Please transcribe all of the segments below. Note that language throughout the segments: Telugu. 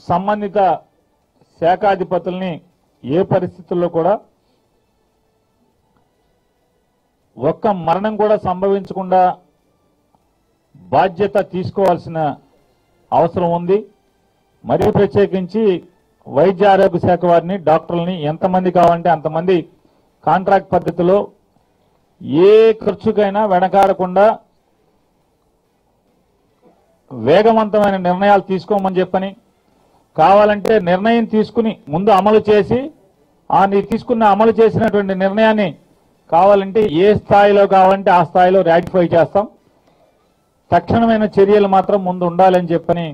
సంబంధిత శాఖాధిపతుల్ని ఏ పరిస్థితుల్లో కూడా ఒక్క మరణం కూడా సంభవించకుండా బాధ్యత తీసుకోవాల్సిన అవసరం ఉంది మరియు ప్రత్యేకించి వైద్య ఆరోగ్య శాఖ వారిని డాక్టర్లని ఎంతమంది కావాలంటే అంతమంది కాంట్రాక్ట్ పద్ధతిలో ఏ ఖర్చుకైనా వెనకాడకుండా వేగవంతమైన నిర్ణయాలు తీసుకోమని చెప్పని కావాలంటే నిర్ణయం తీసుకుని ముందు అమలు చేసి ఆ నీ తీసుకున్న అమలు చేసినటువంటి నిర్ణయాన్ని కావాలంటే ఏ స్థాయిలో కావాలంటే ఆ స్థాయిలో రాటిఫై చేస్తాం తక్షణమైన చర్యలు మాత్రం ముందు ఉండాలని చెప్పని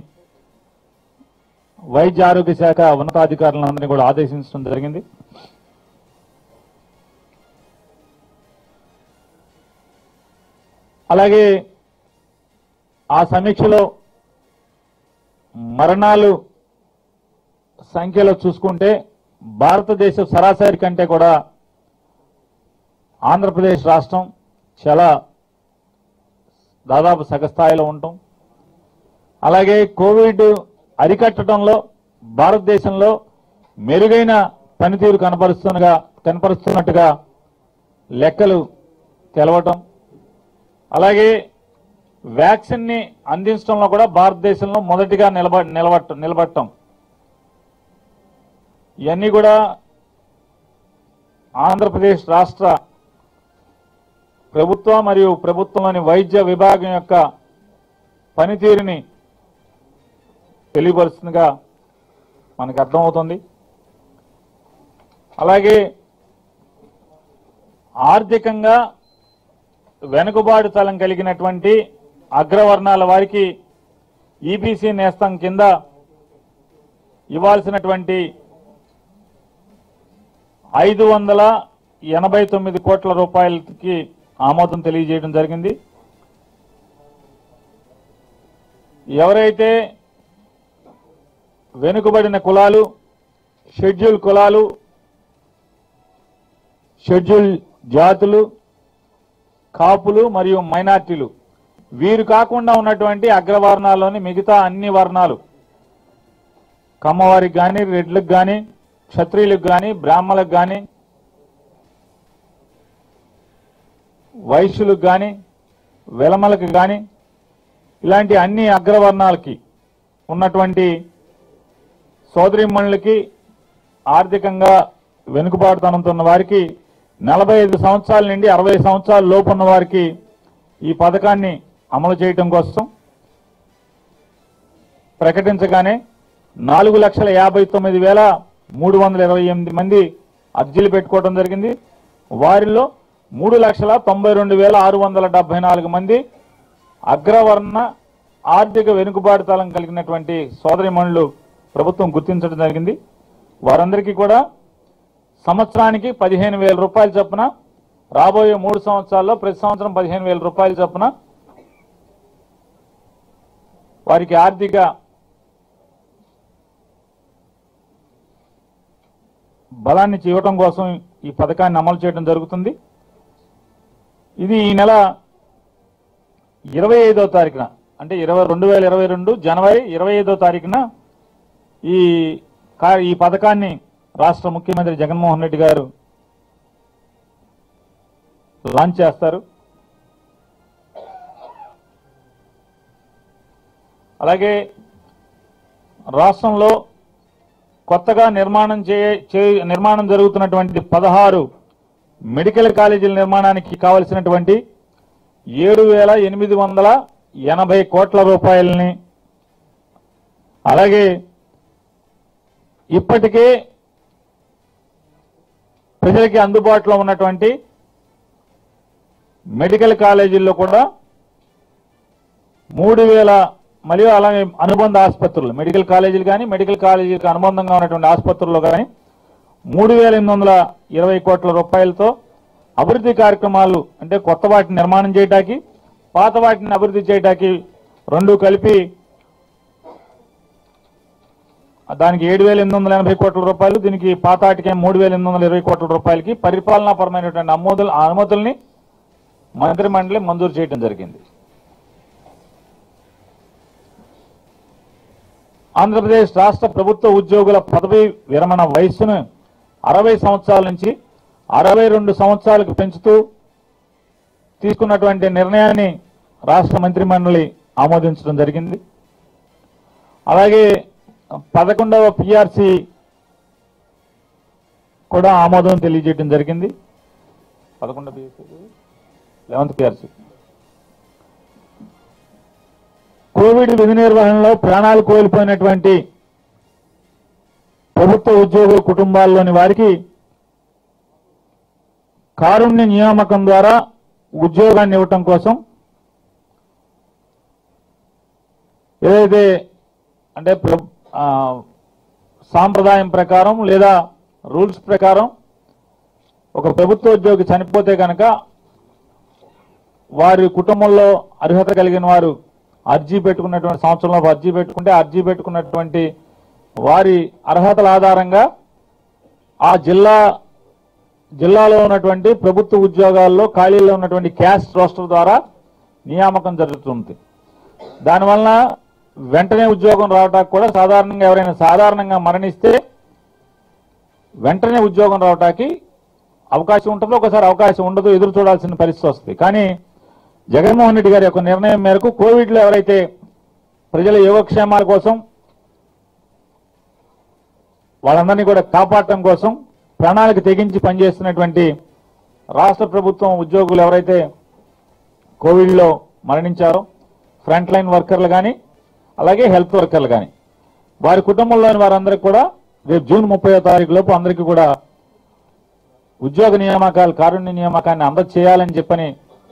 వైద్య ఆరోగ్య శాఖ ఉన్నతాధికారులందరినీ కూడా ఆదేశించడం జరిగింది అలాగే ఆ సమీక్షలో మరణాలు సంఖ్యలో చూసుకుంటే భారతదేశ సరాసరి కంటే కూడా ఆంధ్రప్రదేశ్ రాష్ట్రం చాలా దాదాపు సగస్థాయిలో ఉంటాం అలాగే కోవిడ్ అరికట్టడంలో భారతదేశంలో మెరుగైన పనితీరు కనపరుస్తున్నగా కనపరుస్తున్నట్టుగా లెక్కలు తెలవటం అలాగే వ్యాక్సిన్ ని అందించడంలో కూడా భారతదేశంలో మొదటిగా నిలబ నిలబట్ట నిలబడటం ఇవన్నీ కూడా ఆంధ్రప్రదేశ్ రాష్ట్ర ప్రభుత్వ మరియు ప్రభుత్వంలోని వైద్య విభాగం యొక్క పనితీరుని తెలియపరుస్తుందిగా మనకు అర్థమవుతుంది అలాగే ఆర్థికంగా వెనుకబాటుతలం కలిగినటువంటి అగ్రవర్ణాల వారికి ఈబీసీ నేస్తం కింద ఇవ్వాల్సినటువంటి ఐదు వందల ఎనభై తొమ్మిది కోట్ల రూపాయలకి ఆమోదం తెలియజేయడం జరిగింది ఎవరైతే వెనుకబడిన కులాలు షెడ్యూల్ కులాలు షెడ్యూల్ జాతులు కాపులు మరియు మైనార్టీలు వీరు కాకుండా ఉన్నటువంటి అగ్రవర్ణాల్లోని మిగతా అన్ని వర్ణాలు కమ్మవారికి కానీ రెడ్లకు కానీ క్షత్రియులకు కానీ బ్రాహ్మణులకు కానీ వైశ్యులకు కానీ వెలమలకు కానీ ఇలాంటి అన్ని అగ్రవర్ణాలకి ఉన్నటువంటి సోదరిమణులకి ఆర్థికంగా వెనుకబాటుతనంతో ఉన్న వారికి నలభై ఐదు సంవత్సరాల నుండి అరవై సంవత్సరాల లోపు ఉన్న వారికి ఈ పథకాన్ని అమలు చేయటం కోసం ప్రకటించగానే నాలుగు లక్షల యాభై తొమ్మిది వేల మూడు వందల ఇరవై ఎనిమిది మంది అర్జీలు పెట్టుకోవడం జరిగింది వారిలో మూడు లక్షల తొంభై రెండు వేల ఆరు వందల డెబ్బై నాలుగు మంది అగ్రవర్ణ ఆర్థిక వెనుకబాటుతలం కలిగినటువంటి సోదరిమణులు ప్రభుత్వం గుర్తించడం జరిగింది వారందరికీ కూడా సంవత్సరానికి పదిహేను వేల రూపాయలు చొప్పున రాబోయే మూడు సంవత్సరాల్లో ప్రతి సంవత్సరం పదిహేను వేల రూపాయలు చొప్పున వారికి ఆర్థిక బలాన్ని ఇవ్వటం కోసం ఈ పథకాన్ని అమలు చేయడం జరుగుతుంది ఇది ఈ నెల ఇరవై ఐదో తారీఖున అంటే ఇరవై రెండు వేల ఇరవై రెండు జనవరి ఇరవై ఐదో తారీఖున ఈ కా- ఈ పథకాన్ని రాష్ట్ర ముఖ్యమంత్రి జగన్మోహన్ రెడ్డి గారు లాంచ్ చేస్తారు అలాగే రాష్ట్రంలో కొత్తగా నిర్మాణం చే చే- నిర్మాణం జరుగుతున్నటువంటి పదహారు మెడికల్ కాలేజీల నిర్మాణానికి కావలసినటువంటి ఏడు వేల ఎనిమిది వందల ఎనభై కోట్ల రూపాయలని అలాగే ఇప్పటికే ప్రజలకి అందుబాటులో ఉన్నటువంటి మెడికల్ కాలేజీల్లో కూడా మూడు వేల మరియు అలాగే అనుబంధ ఆసుపత్రులు మెడికల్ కాలేజీలు కానీ మెడికల్ కాలేజీలకు అనుబంధంగా ఉన్నటువంటి ఆసుపత్రుల్లో కానీ మూడు వేల ఎనిమిది వందల ఇరవై కోట్ల రూపాయలతో అభివృద్ధి కార్యక్రమాలు అంటే కొత్త వాటిని నిర్మాణం చేయడానికి పాత వాటిని అభివృద్ధి చేయడానికి రెండు కలిపి దానికి ఏడు వేల ఎనిమిది వందల ఎనభై కోట్ల రూపాయలు దీనికి పాతాటికే మూడు వేల ఎనిమిది వందల ఇరవై కోట్ల రూపాయలకి పరిపాలనాపరమైనటువంటి అమ్మోదులు అనుమతుల్ని మంత్రిమండలి మంజూరు చేయడం జరిగింది ఆంధ్రప్రదేశ్ రాష్ట్ర ప్రభుత్వ ఉద్యోగుల పదవీ విరమణ వయస్సును అరవై సంవత్సరాల నుంచి అరవై రెండు సంవత్సరాలకు పెంచుతూ తీసుకున్నటువంటి నిర్ణయాన్ని రాష్ట్ర మంత్రిమండలి ఆమోదించడం జరిగింది అలాగే పదకొండవ పిఆర్సి కూడా ఆమోదం తెలియజేయడం జరిగింది పదకొండవ లెవెంత్ పిఆర్సి కోవిడ్ విధి నిర్వహణలో ప్రాణాలు కోల్పోయినటువంటి ప్రభుత్వ ఉద్యోగుల కుటుంబాల్లోని వారికి కారుణ్య నియామకం ద్వారా ఉద్యోగాన్ని ఇవ్వటం కోసం ఏదైతే అంటే ప్ర- ఆ, సాంప్రదాయం ప్రకారం లేదా రూల్స్ ప్రకారం ఒక ప్రభుత్వ ఉద్యోగి చనిపోతే కనుక వారి కుటుంబంలో అర్హత కలిగిన వారు అర్జీ పెట్టుకున్నటువంటి సంవత్సరంలో అర్జీ పెట్టుకుంటే అర్జీ పెట్టుకున్నటువంటి వారి అర్హతల ఆధారంగా ఆ జిల్లా జిల్లాలో ఉన్నటువంటి ప్రభుత్వ ఉద్యోగాల్లో ఖాళీలో ఉన్నటువంటి క్యాస్ట్ రోస్టర్ ద్వారా నియామకం జరుగుతుంది దానివల్ల వెంటనే ఉద్యోగం రావటానికి కూడా సాధారణంగా ఎవరైనా సాధారణంగా మరణిస్తే వెంటనే ఉద్యోగం రావటానికి అవకాశం ఉంటుంది ఒకసారి అవకాశం ఉండదు ఎదురు చూడాల్సిన పరిస్థితి వస్తుంది కానీ జగన్మోహన్ రెడ్డి గారి యొక్క నిర్ణయం మేరకు కోవిడ్లో ఎవరైతే ప్రజల యోగక్షేమాల కోసం వాళ్ళందరినీ కూడా కాపాడటం కోసం ప్రణాళిక తెగించి పనిచేస్తున్నటువంటి రాష్ట్ర ప్రభుత్వం ఉద్యోగులు ఎవరైతే కోవిడ్లో మరణించారో ఫ్రంట్ లైన్ వర్కర్లు కానీ అలాగే హెల్త్ వర్కర్లు కానీ వారి కుటుంబంలోని వారందరికీ కూడా రేపు జూన్ ముప్పై తారీఖు లోపు అందరికీ కూడా ఉద్యోగ నియామకాలు కారుణ్య నియామకాన్ని అందజేయాలని చెప్పని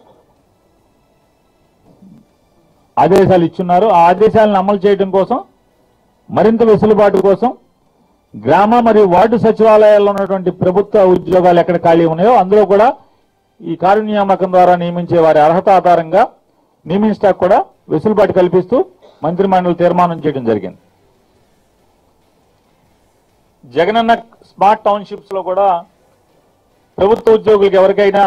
ఆదేశాలు ఇచ్చున్నారు ఆ ఆదేశాలను అమలు చేయడం కోసం మరింత వెసులుబాటు కోసం గ్రామ మరియు వార్డు సచివాలయాల్లో ఉన్నటువంటి ప్రభుత్వ ఉద్యోగాలు ఎక్కడ ఖాళీ ఉన్నాయో అందులో కూడా ఈ కారుణ్య నియామకం ద్వారా నియమించే వారి అర్హత ఆధారంగా నియమించడానికి కూడా వెసులుబాటు కల్పిస్తూ మంత్రిమండలి తీర్మానం చేయడం జరిగింది జగనన్న స్మార్ట్ టౌన్షిప్స్ లో కూడా ప్రభుత్వ ఉద్యోగులకు ఎవరికైనా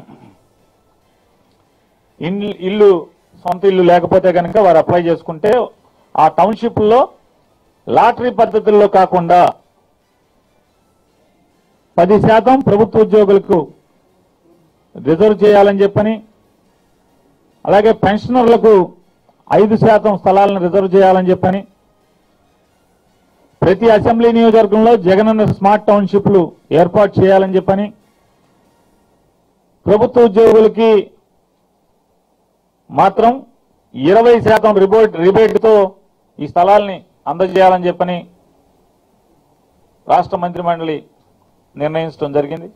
ఇల్లు ఇల్లు సొంత ఇల్లు లేకపోతే కనుక వారు అప్లై చేసుకుంటే ఆ టౌన్షిప్లో లాటరీ పద్ధతుల్లో కాకుండా పది శాతం ప్రభుత్వ ఉద్యోగులకు రిజర్వ్ చేయాలని చెప్పని అలాగే పెన్షనర్లకు ఐదు శాతం స్థలాలను రిజర్వ్ చేయాలని చెప్పని ప్రతి అసెంబ్లీ నియోజకవర్గంలో జగనన్న స్మార్ట్ టౌన్షిప్లు ఏర్పాటు చేయాలని చెప్పని ప్రభుత్వ ఉద్యోగులకి మాత్రం ఇరవై శాతం రిబోట్ రిబేట్తో ఈ స్థలాల్ని అందజేయాలని చెప్పని రాష్ట్ర మంత్రి మండలి నిర్ణయించడం జరిగింది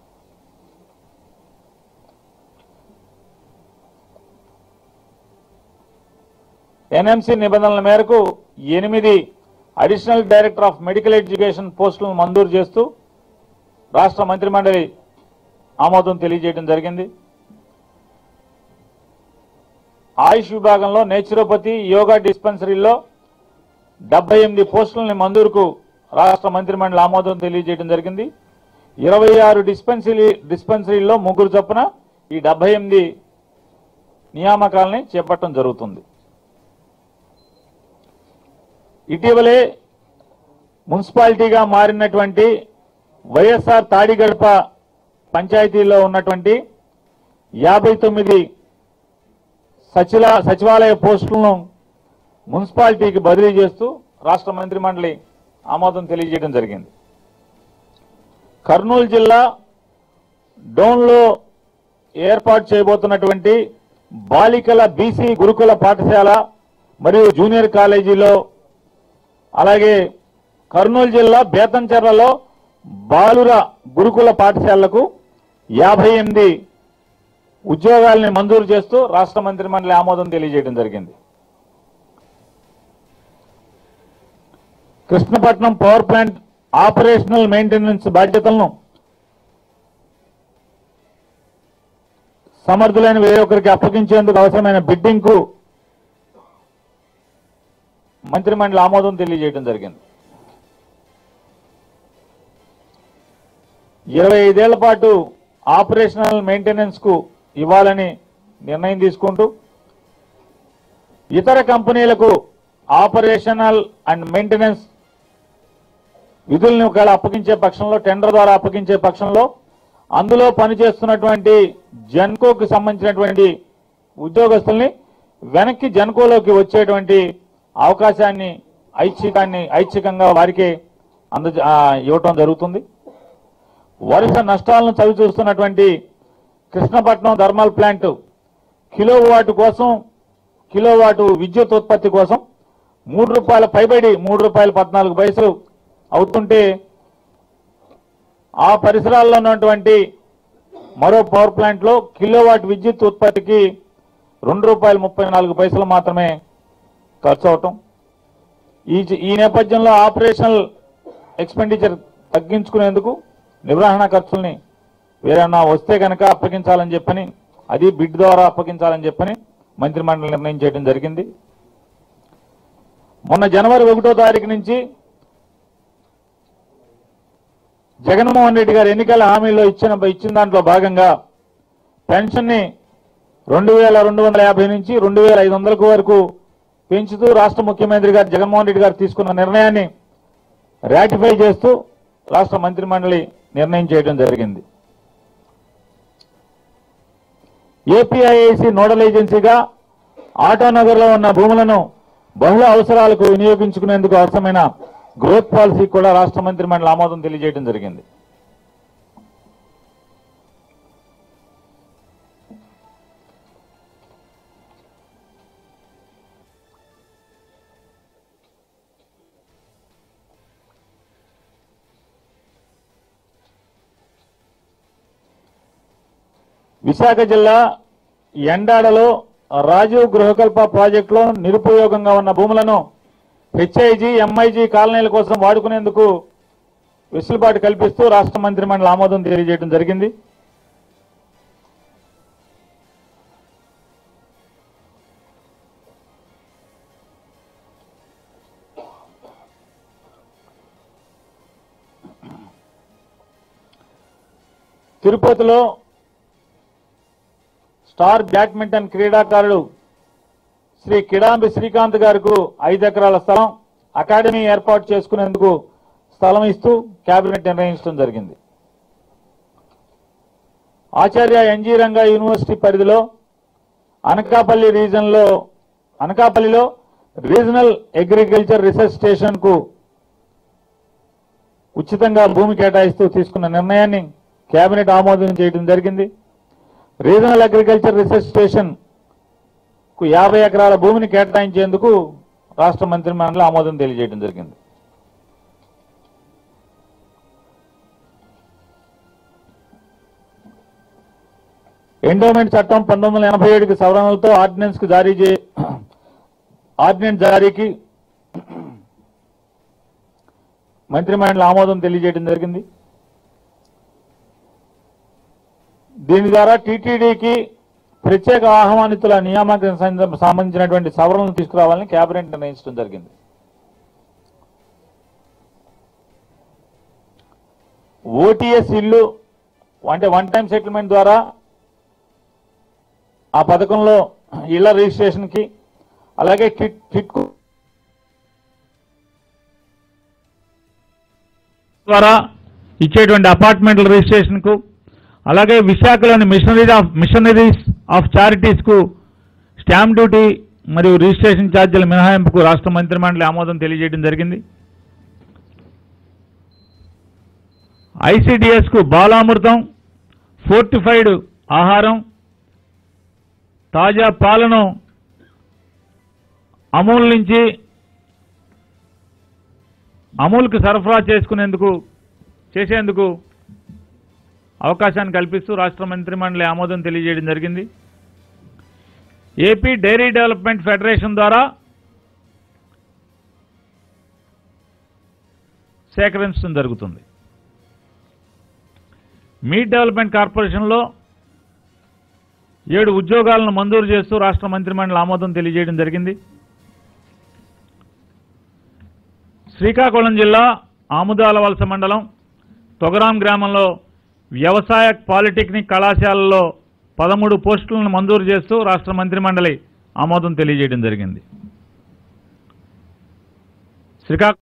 ఎన్ఎంసి నిబంధనల మేరకు ఎనిమిది additional director of medical education పోస్టులను మంజూరు చేస్తూ రాష్ట్ర మంత్రి మండలి ఆమోదం తెలియజేయడం జరిగింది ఆయుష్ విభాగంలో నేచురోపతి యోగా డిస్పెన్సరీలో డెబ్బై ఎనిమిది పోస్టులని మంజూరుకు రాష్ట్ర మంత్రిమండలి ఆమోదం తెలియజేయడం జరిగింది ఇరవై ఆరు డిస్పెన్సరీ డిస్పెన్సరీల్లో ముగ్గురు చొప్పున ఈ డెబ్బై ఎనిమిది నియామకాలని చేపట్టడం జరుగుతుంది ఇటీవలే మున్సిపాలిటీగా మారినటువంటి వైఎస్ఆర్ తాడిగడప పంచాయతీలో ఉన్నటువంటి యాభై తొమ్మిది సచిల సచివాలయ పోస్టులను మున్సిపాలిటీకి బదిలీ చేస్తూ రాష్ట్ర మంత్రి మండలి ఆమోదం తెలియజేయడం జరిగింది కర్నూలు జిల్లా డోన్లో ఏర్పాటు చేయబోతున్నటువంటి బాలికల బీసీ గురుకుల పాఠశాల మరియు జూనియర్ కాలేజీలో అలాగే కర్నూలు జిల్లా బేతంచెర్లలో బాలుర గురుకుల పాఠశాలలకు యాభై ఎనిమిది ఉద్యోగాల్ని మంజూరు చేస్తూ రాష్ట్ర మంత్రి మండలి ఆమోదం తెలియజేయడం జరిగింది Krishnapatnam power plant operational maintenance బాధ్యతలను సమర్థులైన వేరే ఒకరికి అప్పగించేందుకు అవసరమైన బిడ్డింగ్ కు మంత్రిమండలి ఆమోదం తెలియజేయడం జరిగింది ఇరవై ఐదేళ్ల పాటు ఆపరేషనల్ మెయింటెనెన్స్ కు ఇవ్వాలని నిర్ణయం తీసుకుంటూ ఇతర కంపెనీలకు ఆపరేషనల్ అండ్ మెయింటెనెన్స్ విధుల్ని ఒకవేళ అప్పగించే పక్షంలో టెండర్ ద్వారా అప్పగించే పక్షంలో అందులో పనిచేస్తున్నటువంటి జన్కోకి సంబంధించినటువంటి ఉద్యోగస్తుల్ని వెనక్కి జన్కోలోకి వచ్చేటువంటి అవకాశాన్ని ఐచ్ఛికాన్ని ఐచ్ఛికంగా వారికే అంద ఆ, ఇవ్వటం జరుగుతుంది వరుస నష్టాలను చవి చూస్తున్నటువంటి కృష్ణపట్నం థర్మల్ ప్లాంట్ కిలోవాట్ కోసం కిలోవాట్ విద్యుత్ ఉత్పత్తి కోసం మూడు రూపాయల పైబడి మూడు రూపాయల పద్నాలుగు పైసలు అవుతుంటే ఆ పరిసరాల్లో ఉన్నటువంటి మరో పవర్ ప్లాంట్ లో కిలోవాట్ విద్యుత్ ఉత్పత్తికి రెండు రూపాయల ముప్పై నాలుగు పైసలు మాత్రమే ఖర్చు అవటం ఈ ఈ నేపథ్యంలో ఆపరేషనల్ ఎక్స్పెండిచర్ తగ్గించుకునేందుకు నిర్వహణ ఖర్చుల్ని వేరేనా వస్తే కనుక అప్పగించాలని చెప్పని అది బిడ్ ద్వారా అప్పగించాలని చెప్పని మంత్రిమండలి నిర్ణయం చేయడం జరిగింది మొన్న జనవరి ఒకటో తారీఖు నుంచి జగన్మోహన్ రెడ్డి గారు ఎన్నికల హామీలో ఇచ్చిన ఇచ్చిన దాంట్లో భాగంగా పెన్షన్ ని రెండు వేల రెండు వందల యాభై నుంచి రెండు వేల ఐదు వందలకు వరకు పెంచుతూ రాష్ట్ర ముఖ్యమంత్రి గారు జగన్మోహన్ రెడ్డి గారు తీసుకున్న నిర్ణయాన్ని రాటిఫై చేస్తూ రాష్ట్ర మంత్రిమండలి నిర్ణయం చేయడం జరిగింది ఏపీఐఐసి నోడల్ ఏజెన్సీగా ఆటోనగర్లో ఉన్న భూములను బహుళ అవసరాలకు వినియోగించుకునేందుకు అవసరమైన గ్రోత్ పాలసీ కూడా రాష్ట్ర మంత్రి మండలి ఆమోదం తెలియజేయడం జరిగింది విశాఖ జిల్లా ఎండాడలో రాజీవ్ గృహకల్ప ప్రాజెక్టులో నిరుపయోగంగా ఉన్న భూములను హెచ్ఐజీ ఎంఐజీ కాలనీల కోసం వాడుకునేందుకు వెసులుబాటు కల్పిస్తూ రాష్ట్ర మంత్రిమండలి ఆమోదం తెలియజేయడం జరిగింది తిరుపతిలో స్టార్ బ్యాడ్మింటన్ క్రీడాకారుడు శ్రీ కిడాంబి శ్రీకాంత్ గారికి ఐదు ఎకరాల స్థలం అకాడమీ ఏర్పాటు చేసుకునేందుకు స్థలం ఇస్తూ కేబినెట్ నిర్ణయించడం జరిగింది ఆచార్య ఎన్జీ రంగా యూనివర్సిటీ పరిధిలో అనకాపల్లి రీజన్లో అనకాపల్లిలో రీజనల్ అగ్రికల్చర్ రీసెర్చ్ స్టేషన్ కు ఉచితంగా భూమి కేటాయిస్తూ తీసుకున్న నిర్ణయాన్ని కేబినెట్ ఆమోదం చేయడం జరిగింది రీజనల్ అగ్రికల్చర్ రీసెర్చ్ స్టేషన్ కు యాభై ఎకరాల భూమిని కేటాయించేందుకు రాష్ట్ర మంత్రి మండలి ఆమోదం తెలియజేయడం జరిగింది ఎండోమెంట్ చట్టం పంతొమ్మిది వందల ఎనభై ఏడుకి సవరణలతో ఆర్డినెన్స్ కు జారీ చే ఆర్డినెన్స్ జారీకి మంత్రిమండలి ఆమోదం తెలియజేయడం జరిగింది దీని ద్వారా టీటీడీకి ప్రత్యేక ఆహ్వానితుల నియామకం సంబంధించినటువంటి సవరణలు తీసుకురావాలని కేబినెట్ నిర్ణయించడం జరిగింది ఓటీఎస్ ఇల్లు అంటే వన్ టైం సెటిల్మెంట్ ద్వారా ఆ పథకంలో ఇళ్ల రిజిస్ట్రేషన్ కి అలాగే కిట్ కిట్ ద్వారా ఇచ్చేటువంటి అపార్ట్మెంట్ల రిజిస్ట్రేషన్ కు అలాగే విశాఖలోని missionaries of missionaries of charities కు స్టాంప్ డ్యూటీ మరియు రిజిస్ట్రేషన్ ఛార్జీల మినహాయింపుకు రాష్ట్ర మంత్రిమండలి ఆమోదం తెలియజేయడం జరిగింది ఐసిడిఎస్ కు బాలామృతం ఫోర్టిఫైడ్ ఆహారం తాజా పాలను అమూల్ నుంచి అమూల్కి సరఫరా చేసుకునేందుకు చేసేందుకు అవకాశాన్ని కల్పిస్తూ రాష్ట్ర మంత్రిమండలి ఆమోదం తెలియజేయడం జరిగింది ఏపీ డైరీ డెవలప్మెంట్ ఫెడరేషన్ ద్వారా సేకరించడం జరుగుతుంది మీట్ డెవలప్మెంట్ కార్పొరేషన్లో ఏడు ఉద్యోగాలను మంజూరు చేస్తూ రాష్ట్ర మంత్రిమండలి ఆమోదం తెలియజేయడం జరిగింది శ్రీకాకుళం జిల్లా ఆముదాల వలస మండలం తొగరాం గ్రామంలో వ్యవసాయ పాలిటెక్నిక్ కళాశాలలో పదమూడు పోస్టులను మంజూరు చేస్తూ రాష్ట్ర మంత్రిమండలి ఆమోదం తెలియజేయడం జరిగింది శ్రీకాకుళం